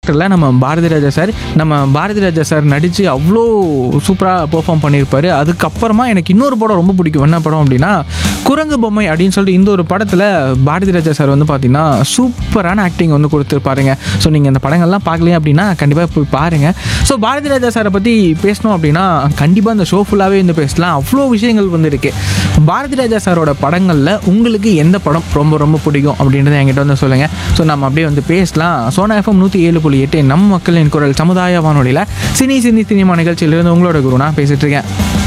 கேரக்டரில் நம்ம பாரதி ராஜா சார் நம்ம பாரதி ராஜா சார் நடித்து அவ்வளோ சூப்பராக பெர்ஃபார்ம் பண்ணியிருப்பாரு அதுக்கப்புறமா எனக்கு இன்னொரு படம் ரொம்ப பிடிக்கும் என்ன படம் அப்படின்னா குரங்கு பொம்மை அப்படின்னு சொல்லிட்டு இந்த ஒரு படத்தில் பாரதி ராஜா சார் வந்து பார்த்தீங்கன்னா சூப்பரான ஆக்டிங் வந்து கொடுத்துருப்பாருங்க ஸோ நீங்கள் இந்த படங்கள்லாம் பார்க்கலையே அப்படின்னா கண்டிப்பாக போய் பாருங்கள் ஸோ பாரதி ராஜா சாரை பற்றி பேசணும் அப்படின்னா கண்டிப்பாக இந்த ஷோ ஃபுல்லாகவே வந்து பேசலாம் அவ்வளோ விஷயங்கள் வந்து இருக்குது பாரதி ராஜா சாரோட படங்களில் உங்களுக்கு எந்த படம் ரொம்ப ரொம்ப பிடிக்கும் அப்படின்றத என்கிட்ட வந்து சொல்லுங்கள் ஸோ நம்ம அப்படியே வந்து பேசலாம் சோனா எஃப்எம் நூற்றி ஏழு புள்ளி எட்டு நம் மக்களின் குரல் சமுதாய வானொலியில் சினி சினி சினிமா நிகழ்ச்சியிலிருந்து உங்களோட குரு நான் பேசிட்டு இருக்கேன்